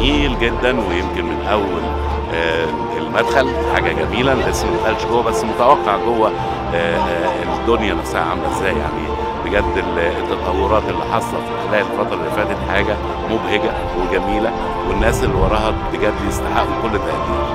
جميل جدا ويمكن من اول آه، المدخل حاجه جميله أنا لسه ما دخلتش جوه بس متوقع جوه آه، آه، الدنيا نفسها عامله ازاي يعني بجد ال- التطورات اللي حاصله في خلال الفتره اللي فاتت حاجه مبهجه وجميله والناس اللي وراها بجد يستحقوا كل تقدير